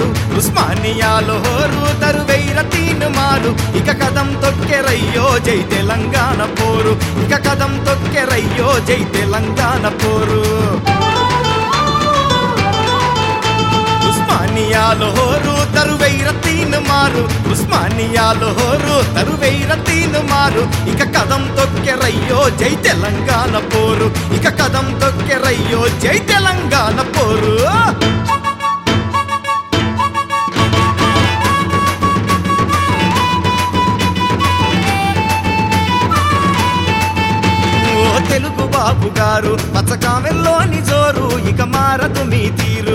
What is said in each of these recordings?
మారు ఉస్మానియాలో హోరు తరువైర తీను మారు ఇక కదం తొక్కెరయ్యో జై తెలంగాణ పోరు ఇక కదం తొక్కెరయ్యో జై తెలంగాణ పోరు ఉస్మానియాలో హోరు తరువైర తీను మారు ఉస్మానియాలో హోరు తరువైర తీను మారు ఇక కదం తొక్కెరయ్యో జై తెలంగాణ పోరు ఇక కదం తొక్కెరయ్యో జై తెలంగాణ పోరు ఓ తెలుగు బాబు గారు పచ్చకామెల్లోని జోరు ఇక మారదు మీ తీరు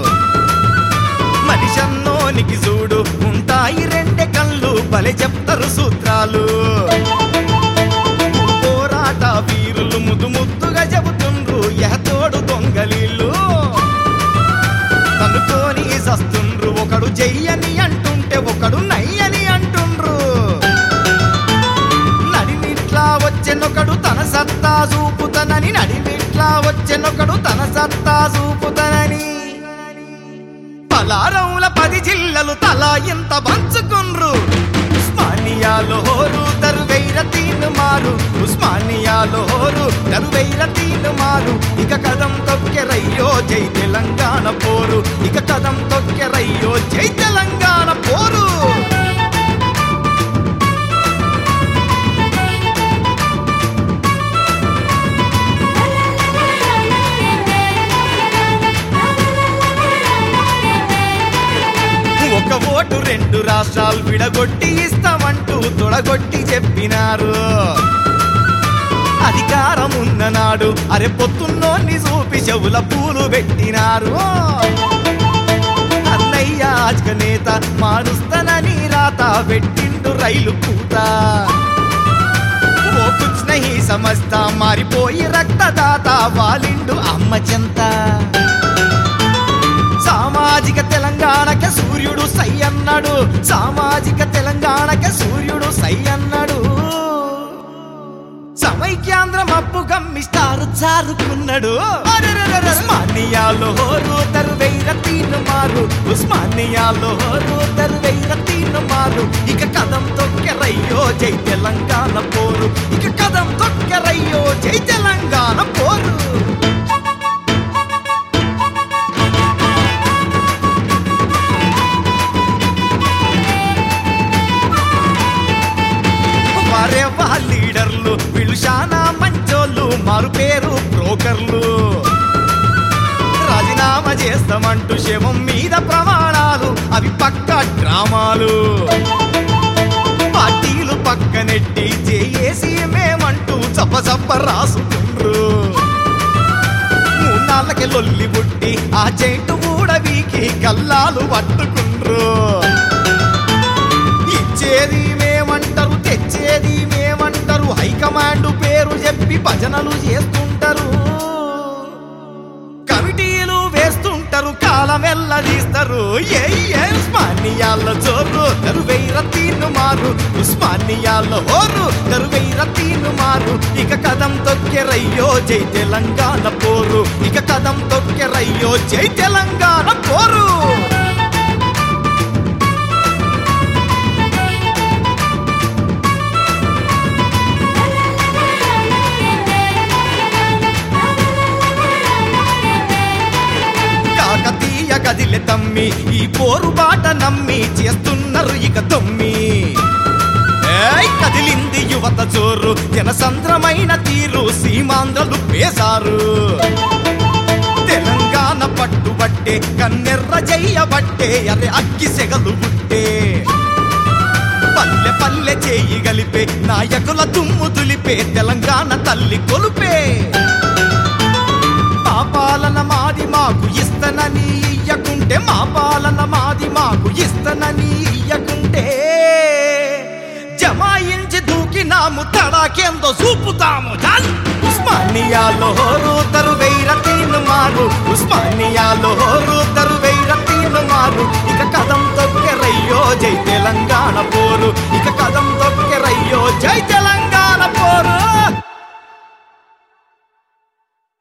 మనిషన్నోనికి చూడు ఉంటాయి రెండే కళ్ళు బలే చెప్తారు సూత్రాలు పోరాట వీరులు ముద్దు ముద్దుగా చెబుతుండ్రు ఎహతోడు దొంగలీళ్ళు కనుకొని సస్తుండ్రు ఒకడు చెయ్యని అంటుంటే ఒకడు నయ్యని అంటుండ్రు నడిమిట్లా వచ్చెనొకడు తన సత్తా చూపుతనని నడిమిట్లా వచ్చెనొకడు తన సత్తా చూపుతనని పలారవుల పది జిల్లలు తలా ఇంత పంచుకుండ్రు ఉస్మానియాలో హోరు తరువైర తీను మారు ఉస్మానియాలో హోరు తరువైర తీను మారు ఇక కదం తొక్కెరయ్యో జై తెలంగాణ పోరు ఇక కదం తొక్కెరయ్యో జై తెలంగాణ పోరు ఒక ఓటు రెండు రాష్ట్రాలు విడగొట్టి ఇస్తామంటూ తొడగొట్టి చెప్పినారు అధికారం ఉన్న నాడు అరే పొత్తున్నోన్ని చూపి చెవుల పూలు పెట్టినారు అన్నయ్య ఆజ్క నేత మారుస్తానని రాత పెట్టిండు రైలు పూత ఓ కుచ్ నహీ సమస్తా మారిపోయి రక్తదాత వాలిండు అమ్మ చెంత సామాజిక తెలంగాణకి సూర్యుడు సై అన్నాడు సామాజిక తెలంగాణకి సూర్యుడు సై అన్నాడు సమైక్యాంధ్రం అప్పు గమ్మిస్తారు చారుకున్నాడు అరెరెరెరె. ఉస్మానియాలో హోరు తరువైర తీను మారు ఉస్మానియాలో హోరు తరువైర తీను మారు ఇక కదం తొక్కెరయ్యో జై తెలంగాణ పోరు ఇక కదం తొక్కెరయ్యో జై తెలంగాణ పోరు వారే వా లీడర్లు వీళ్ళు శానా మంచోళ్ళు మారు పేరు బ్రోకర్లు రాజీనామా చేస్తామంటూ శవం మీద ప్రమాణాలు అవి పక్క డ్రామాలు పార్టీలు పక్కనెట్టి చేసి మేమంటూ చప్ప చప్ప రాసుకుండ్రు మూన్నాళ్ళకి లొల్లి బుట్టి ఆ చెట్టు వీకి కల్లాలు పట్టుకుండ్రు ఇచ్చేది మేమంటారు తెచ్చేది మేమంటారు హైకమాండ్ పేరు చెప్పి భజనలు చేస్తుంటారు కమిటీలు వేస్తుంటారు కాలమెల్లదీస్తారు ఏ ఏ ఉస్మానియాల జోరు తరువైర తీను మారు ఉస్మానియాల హోరు తరువైర తీను మారు ఇక కదం తొక్కెరయ్యో జై తెలంగాణ పోరు ఇక కదం తొక్కెరయ్యో జై తెలంగాణ పోరు కాకతీయ గదిలె తమ్మి ఈ పోరు బాట నమ్మి చేస్తున్నారు ఇక తొమ్మి ఏయ్ కదిలింది యువత జోరు జనసంద్రమైన తీరు సీమాంధ్రలు పేసారు తెలంగాణ పట్టుబట్టే కన్నెర్ర జయ్యబట్టే అరే అగ్గి సెగలు పుట్టే పల్లె పల్లె చేయి గలిపే నాయకుల దుమ్ము దులిపే తెలంగాణ తల్లి కొలుపే మా పాలన మాది మాకు ఇస్తనని ఇయ్యకుంటే మా పాలన మాది మాకు ఇస్తనని ఇయ్యకుంటే జమాయించి దూకినాము తడాకేందో చూపుతాము చాలు ఉస్మానియాలో హోరు తరువైర తీను మారు ఉస్మానియాలో హోరు తరువైర తీను మారు ఇక కదం తొక్కెరయ్యో జై తెలంగాణ పోరు ఇక కదం తొక్కెరయ్యో జై తెలంగాణ